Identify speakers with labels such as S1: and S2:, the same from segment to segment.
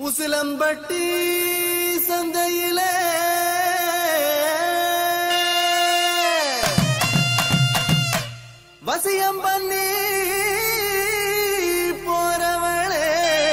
S1: உசிலம்பட்டி சந்தையில வசியம் பண்ணி போறவளே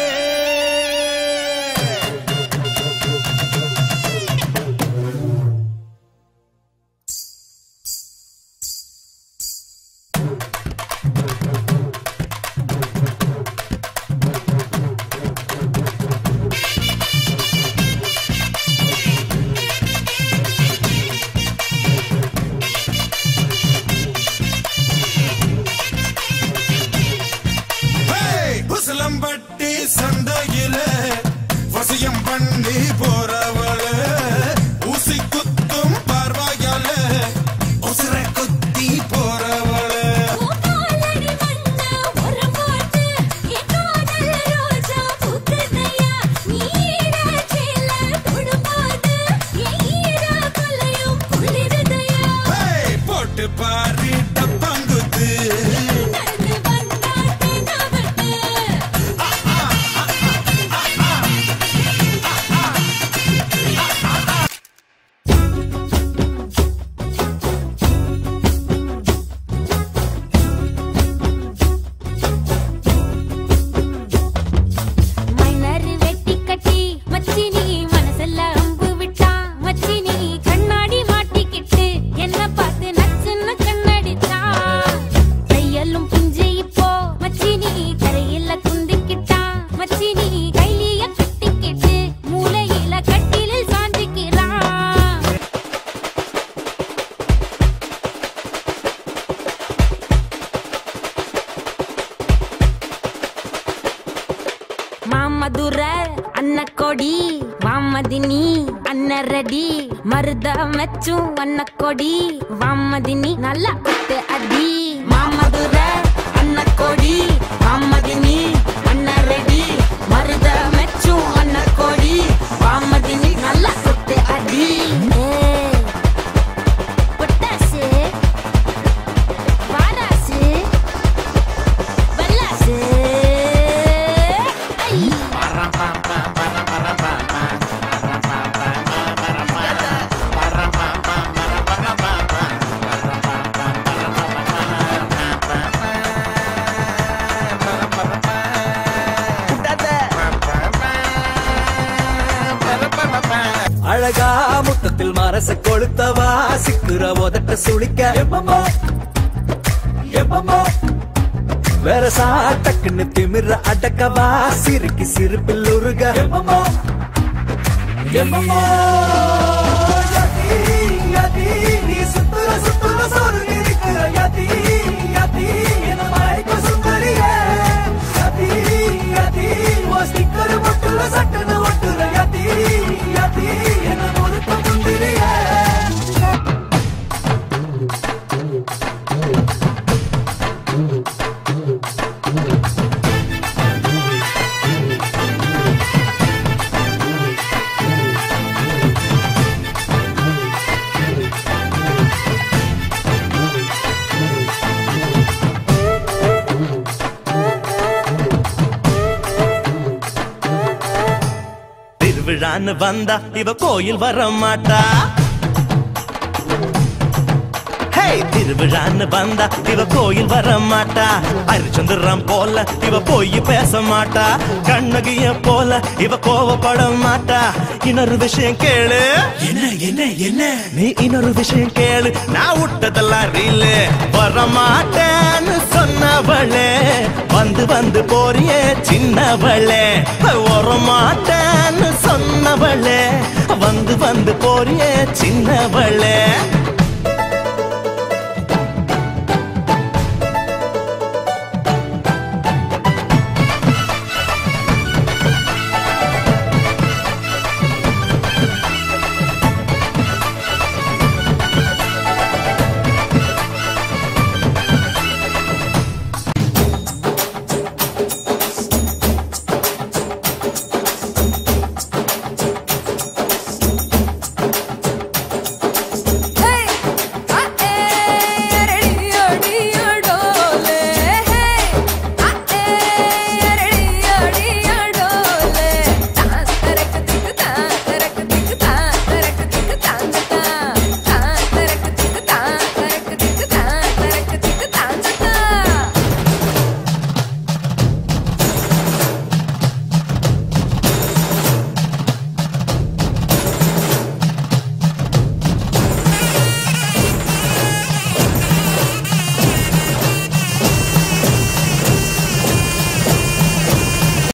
S2: உசிலம்பட்டி சந்தையில வசியம் பண்ணி போறவள ஊசி குத்தும் பார்வையால உசிர குத்தி போறவள
S3: பூக்காலடி மண்ண ஒரு போட்டு என் காதல் ரோஜா பூக்குதையா நீராச்சில தொடும்போது என் ஈர கொலையும் குளிருதையா
S2: போட்டு பாரு டப்பாங்குத்து
S3: நடந்து வந்தாட்டே நவட்டு மைனர் வெட்டி கட்டி மச்சினி மனசெல்ல அம்பு விட்டா மச்சினி கண்ணாடி மாட்டிக்கிட்டு என்ன பார்த்து நச்சுன்னு கண்ணடிச்சா கையெல்லும் பிஞ்சு இப்போ மச்சினி கரையில குந்திக்கிட்டா மச்சினி கைலிய கட்டிக்கிட்டு மூளையில கட்டிலில் சாஞ்சிக்கிறான் மாமதுர அன்னக்கொடி வாமதினி அன்னரடி மருத மெச்சும் அன்னக்கொடி வாமதினி நல்லா குத்து அடி மாமதுர அன்னக்கொடி வாமதினி அன்னரடி மருத மெச்சும் அன்னக்கொடி வாமதினி நல்லா குத்து அடி ஏய், பொட்டாசு வாராசு பல்லாசு ஐ
S1: அழகா முத்தத்தில் மரச கொளுத்தவா சிக்குற உதட்ட சுளிக்க எப்பமோ எப்பமோ வேற சாட்டக்குன்னு திமிர அடக்கவா சிறுக்கி சிரிப்பில் உருக எப்பமோ எப்பமோ யதி, யதி, நீ சுத்துற சுத்துற சொருகி இருக்கிற யதி, யதி, என மயக்க சுந்தரியே. யதி, யதி, உன் sticker மட்டுல சட்டுன்னு ஒட்டுற யதி, யதி, என முறுக்க முந்திரியே.
S4: திருவிழான்னு வந்தா இவ கோயில் வர மாட்டா ஹே, திருவிழான்னு வந்தா இவ கோயில் வர மாட்டா ஹரிச்சந்திரம் போல இவ போய் பேச மாட்டா கண்ணகிய போல இவ கோவப்பட மாட்டா இன்னொரு விஷயம் கேளு
S2: என்ன என்ன என்ன
S4: நீ இன்னொரு விஷயம் கேளு நான் விட்டதெல்லாம் ரீலு வர மாட்டேன்னு சொன்னவளே வந்து வந்து போறியே சின்னவளே வர மாட்டேன்னு சொன்னவளே வந்து வந்து போறியே சின்னவளே